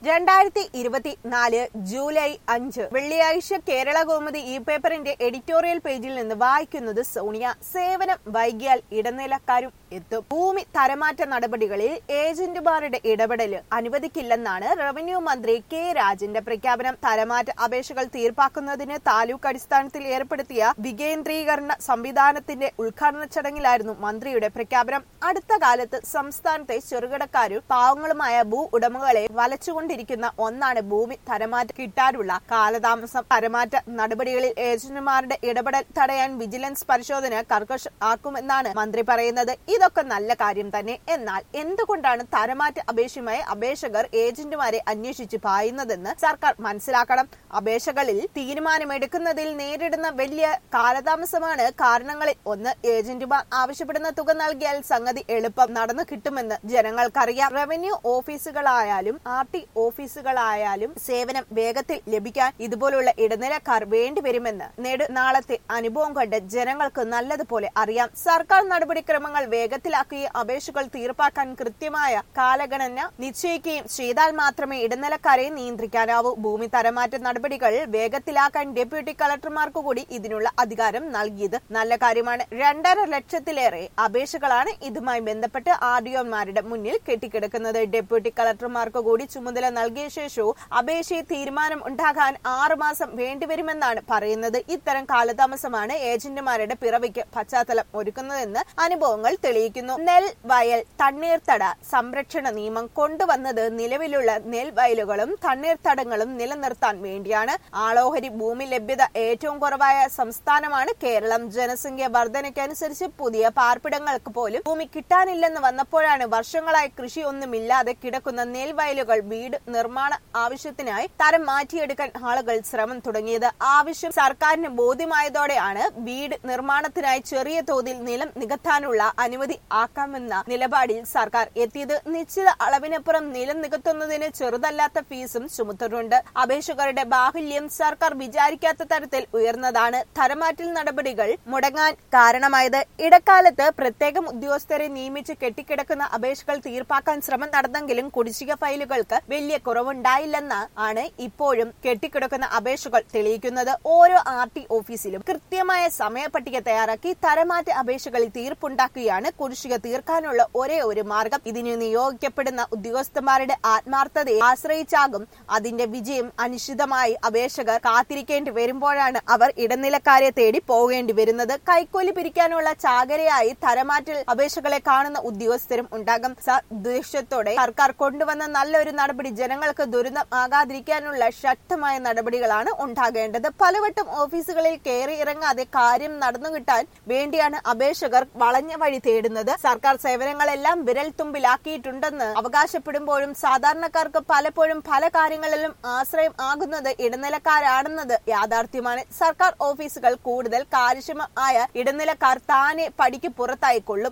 രണ്ടായിരത്തി ഇരുപത്തിനാല് ജൂലൈ അഞ്ച് വെള്ളിയാഴ്ച കേരള കൗമുദി ഇ പേപ്പറിന്റെ എഡിറ്റോറിയൽ പേജിൽ നിന്ന് വായിക്കുന്നത് സോണിയ സേവനം വൈകിയാൽ ഇടനിലക്കാരും എത്തും ഭൂമി തരമാറ്റ നടപടികളിൽ ഏജന്റുമാരുടെ ഇടപെടൽ അനുവദിക്കില്ലെന്നാണ് റവന്യൂ മന്ത്രി കെ രാജന്റെ പ്രഖ്യാപനം തരമാറ്റ അപേക്ഷകൾ തീർപ്പാക്കുന്നതിന് താലൂക്ക് അടിസ്ഥാനത്തിൽ ഏർപ്പെടുത്തിയ വികേന്ദ്രീകരണ സംവിധാനത്തിന്റെ ഉദ്ഘാടന ചടങ്ങിലായിരുന്നു മന്ത്രിയുടെ പ്രഖ്യാപനം അടുത്ത കാലത്ത് സംസ്ഥാനത്തെ ചെറുകിടക്കാരും പാവങ്ങളുമായ ഭൂ ഉടമകളെ വലച്ചുകൊണ്ടിരിക്കുന്ന ഒന്നാണ് ഭൂമി തരമാറ്റം കിട്ടാനുള്ള കാലതാമസം തരമാറ്റ നടപടികളിൽ ഏജന്റുമാരുടെ ഇടപെടൽ തടയാൻ വിജിലൻസ് പരിശോധന കർക്കശ ആക്കുമെന്നാണ് മന്ത്രി പറയുന്നത് ഇതൊക്കെ നല്ല കാര്യം തന്നെ എന്നാൽ എന്തുകൊണ്ടാണ് തരമാറ്റ അപേക്ഷയുമായി അപേക്ഷകർ ഏജന്റുമാരെ അന്വേഷിച്ച് പായുന്നതെന്ന് സർക്കാർ മനസ്സിലാക്കണം അപേക്ഷകളിൽ തീരുമാനമെടുക്കുന്നതിൽ നേരിടുന്ന വലിയ കാലതാമസമാണ് കാരണങ്ങളിൽ ഒന്ന് ഏജന്റുമാർ ആവശ്യപ്പെടുന്ന തുക നൽകിയാൽ സംഗതി എളുപ്പം നടന്നു കിട്ടുമെന്ന് ജനങ്ങൾക്കറിയാം റവന്യൂ ഓഫീസുകളായാലും ആർ ടി ഓഫീസുകളായാലും സേവനം വേഗത്തിൽ ലഭിക്കാൻ ഇതുപോലുള്ള ഇടനിലക്കാർ വേണ്ടിവരുമെന്ന് നെടുനാളത്തെ അനുഭവം കൊണ്ട് ജനങ്ങൾക്ക് നല്ലതുപോലെ അറിയാം സർക്കാർ നടപടിക്രമങ്ങൾ വേഗത്തിലാക്കുകയും അപേക്ഷകൾ തീർപ്പാക്കാൻ കൃത്യമായ കാലഗണന നിശ്ചയിക്കുകയും ചെയ്താൽ മാത്രമേ ഇടനിലക്കാരെ നിയന്ത്രിക്കാനാവൂ ഭൂമി തരമാറ്റ നടപടികൾ വേഗത്തിലാക്കാൻ ഡെപ്യൂട്ടി കളക്ടർമാർക്ക് കൂടി ഇതിനുള്ള അധികാരം നൽകിയത് നല്ല കാര്യമാണ് രണ്ടര ലക്ഷത്തിലേറെ അപേക്ഷകളാണ് ഇതുമായി ബന്ധപ്പെട്ട് ആർ ഡി ഒമാരുടെ മുന്നിൽ കെട്ടിക്കിടക്കുന്നത് ഡെപ്യൂട്ടി കളക്ടർമാർക്ക് കൂടി ചുമതല നൽകിയ ശേഷവും അപേക്ഷയിൽ തീരുമാനം ഉണ്ടാകാൻ ആറു മാസം വേണ്ടിവരുമെന്നാണ് പറയുന്നത് ഇത്തരം കാലതാമസമാണ് ഏജന്റുമാരുടെ പിറവിക്ക് പശ്ചാത്തലം ഒരുക്കുന്നതെന്ന് അനുഭവങ്ങൾ തെളിയിക്കുന്നു നെൽ വയൽ തണ്ണീർത്തട സംരക്ഷണ നിയമം കൊണ്ടുവന്നത് നിലവിലുള്ള നെൽവയലുകളും തണ്ണീർത്തടങ്ങളും നിലനിർത്താൻ വേണ്ടിയാണ് ആളോഹരി ഭൂമി ലഭ്യത ഏറ്റവും കുറവായ സംസ്ഥാനമാണ് കേരളം ജനസംഖ്യ വർധനയ്ക്കനുസരിച്ച് പുതിയ പാർപ്പിടങ്ങൾക്ക് പോലും ഭൂമി കിട്ടാനില്ലെന്ന് വന്നപ്പോഴാണ് വർഷങ്ങളായി കൃഷിയൊന്നുമില്ലാതെ കിടക്കുന്ന നെൽവയലുകൾ വീട് നിർമ്മാണ ആവശ്യത്തിനായി തരം മാറ്റിയെടുക്കാൻ ആളുകൾ ശ്രമം തുടങ്ങിയത് ആവശ്യം സർക്കാരിന് ബോധ്യമായതോടെയാണ് വീട് നിർമ്മാണത്തിനായി ചെറിയ തോതിൽ നിലം നികത്താനുള്ള അനുമതി ആക്കാമെന്ന നിലപാടിൽ സർക്കാർ എത്തിയത് നിശ്ചിത അളവിനപ്പുറം നിലം നികത്തുന്നതിന് ചെറുതല്ലാത്ത ഫീസും ചുമത്തുന്നുണ്ട് അപേക്ഷകരുടെ ബാഹുല്യം സർക്കാർ വിചാരിക്കാത്ത തരത്തിൽ ഉയർന്നതാണ് തരമാറ്റൽ നടപടികൾ മുടങ്ങാൻ കാരണമായത് ഇടക്കാലത്ത് പ്രത്യേകം ഉദ്യോഗസ്ഥരെ നിയമിച്ച് കെട്ടിക്കിടക്കുന്ന അപേക്ഷകൾ തീർപ്പാക്കാൻ ശ്രമം നടന്നെങ്കിലും കുടിശ്ശിക ഫയലുകൾക്ക് വലിയ കുറവുണ്ടായില്ലെന്ന് ആണ് ഇപ്പോഴും കെട്ടിക്കിടക്കുന്ന അപേക്ഷകൾ തെളിയിക്കുന്നത് ഓരോ ആർ ടി ഓഫീസിലും കൃത്യമായ സമയപട്ടിക തയ്യാറാക്കി തരമാറ്റ അപേക്ഷകളിൽ തീർപ്പുണ്ടാക്കുകയാണ് കുടിശ്ശിക തീർക്കാനുള്ള ഒരേ ഒരു മാർഗം ഇതിന് നിയോഗിക്കപ്പെടുന്ന ഉദ്യോഗസ്ഥന്മാരുടെ ആത്മാർത്ഥതയെ ആശ്രയിച്ചാകും അതിന്റെ വിജയം അനിശ്ചിതമായി അപേക്ഷകർ കാത്തിരിക്കേണ്ടി വരുമ്പോഴാണ് അവർ ഇടനിലക്കാരെ തേടി പോകേണ്ടി വരുന്നത് കൈക്കൂലി പിരിക്കാനുള്ള ചാകരയായി തരമാറ്റൽ അപേക്ഷകളെ കാണുന്ന ഉദ്യോഗസ്ഥരും ഉണ്ടാകും സദ്ദേശത്തോടെ സർക്കാർ കൊണ്ടുവന്ന നല്ലൊരു നടപടി ജനങ്ങൾക്ക് ദുരിതം ആകാതിരിക്കാനുള്ള ശക്തമായ നടപടികളാണ് ഉണ്ടാകേണ്ടത് പലവട്ടം ഓഫീസുകളിൽ കയറി ഇറങ്ങാതെ കാര്യം നടന്നു കിട്ടാൻ വേണ്ടിയാണ് അപേക്ഷകർ വളഞ്ഞ വഴി തേടുന്നത് സർക്കാർ സേവനങ്ങളെല്ലാം വിരൽ തുമ്പിലാക്കിയിട്ടുണ്ടെന്ന് അവകാശപ്പെടുമ്പോഴും സാധാരണക്കാർക്ക് പലപ്പോഴും പല കാര്യങ്ങളിലും ആശ്രയം ആകുന്നത് ഇടനിലക്കാരാണെന്നത് യാഥാർത്ഥ്യമാണ് സർക്കാർ ഓഫീസുകൾ കൂടുതൽ കാര്യക്ഷമമായ ഇടനിലക്കാർ താനെ പടിക്ക് പുറത്തായിക്കൊള്ളും